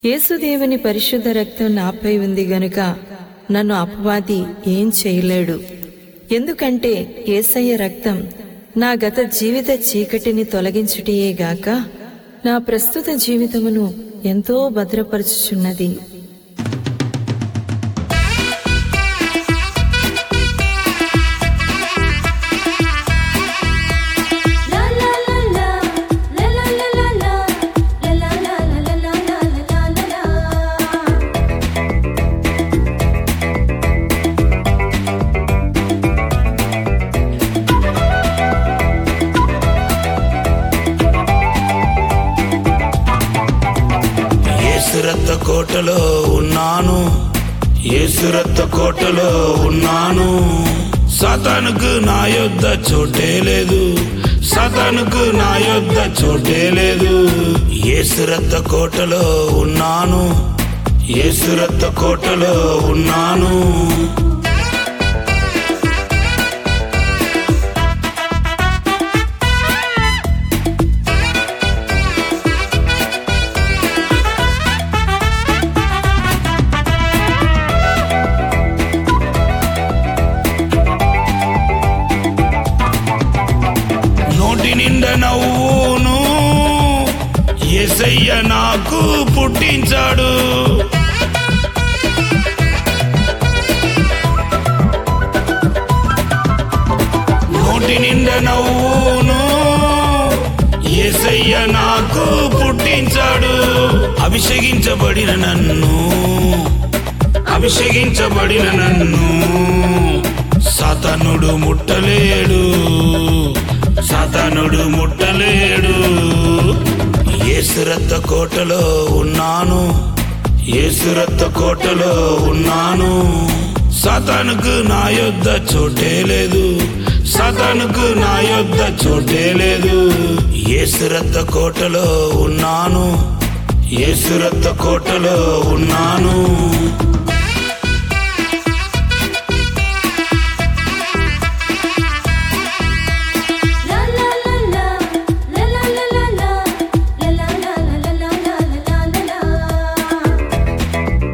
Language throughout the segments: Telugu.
యేసుదేవుని పరిశుద్ధ రక్తం నాపై ఉంది గనుక నన్ను అపవాది ఏం చేయలేడు ఎందుకంటే ఏసయ్య రక్తం నా గత జీవిత చీకటిని తొలగించుటయేగాక నా ప్రస్తుత జీవితమును ఎంతో భద్రపరచుచున్నది La la la la, la la la la la, la la la la la la la la la la. ఏసురత్త కోటలో ఉన్నాను ఏసురత్త కోటలో ఉన్నాను సతానుకు నా యొద్ద చోటే లేదు సతానుకు నా యొద్ద చోటే లేదు ఏసురత్త కోటలో ఉన్నాను ఏసురత్త కోటలో ఉన్నాను నోటి నిండా నవ్వును ఎసయ్య నాకు పుట్టించాడు నోటి నిండా నవ్వును ఎసయ్య నాకు పుట్టించాడు అభిషేకించబడిన నన్ను అభిషేకించబడిన నన్ను సతనుడు ముట్టలేడు సతనుడు ముట్టలేడు ఏసురత్త కోటలో ఉన్నాను ఏసురత్త కోటలో ఉన్నాను సతానుకు నా యొద్ద చోటే లేదు సతానుకు నా యొద్ద చోటే లేదు ఏసురత్త కోటలో ఉన్నాను ఏసురత్త కోటలో ఉన్నాను La la la la, la la la la la, la la la la la la la la la.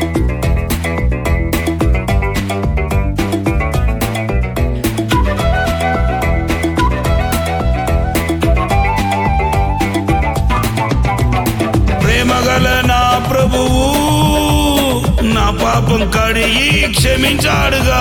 ప్రేమగల నా ప్రభువు నా పాపం కడిగి క్షమించాడుగా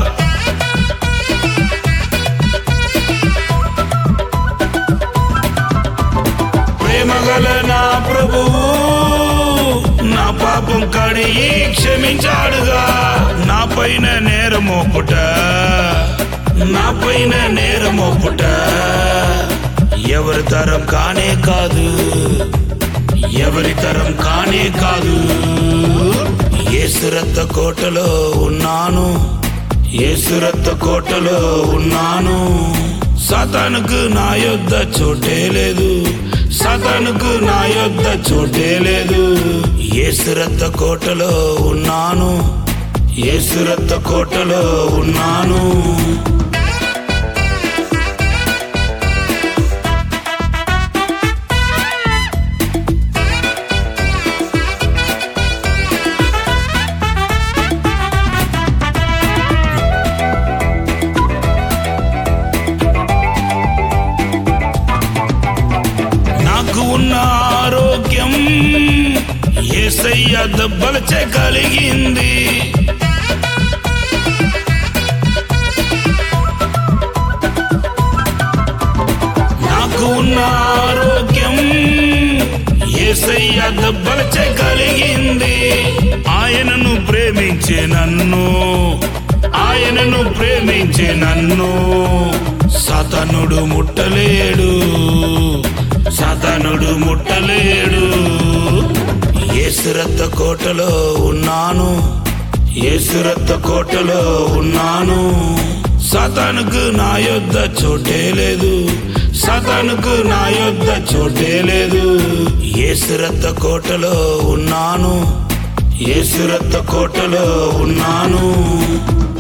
ప్రేమగల నా ప్రభువు నా పాపం కడిగి క్షమించాడుగా నా పైన నేరమోపుట నా పైన నేరమోపుట ఎవరి తరం కానే కాదు ఎవరి తరం కానే కాదు ఏసురత్త కోటలో ఉన్నాను ఏసురత్త కోటలో ఉన్నాను సతానుకు నా యొద్ద చోటే లేదు సతానుకు నా యొద్ద చోటే లేదు ఏసురత్త కోటలో ఉన్నాను ఏసురత్త కోటలో ఉన్నాను నాకు ఉన్న ఆరోగ్యం ఏసయ్య దెబ్బలచే కలిగింది నాకు ఉన్న ఆరోగ్యం ఏసయ్య దెబ్బలచే కలిగింది ఆయనను ప్రేమించే నన్ను ఆయనను ప్రేమించే నన్ను సతనుడు ముట్టలేడు సతనుడు ముట్టలేడు ఏసురత్త కోటలో ఉన్నాను ఏసురత్త కోటలో ఉన్నాను సతానుకు నా యొద్ద చోటే లేదు సతానుకు నా యొద్ద చోటే లేదు ఏసురత్త కోటలో ఉన్నాను ఏసురత్త కోటలో ఉన్నాను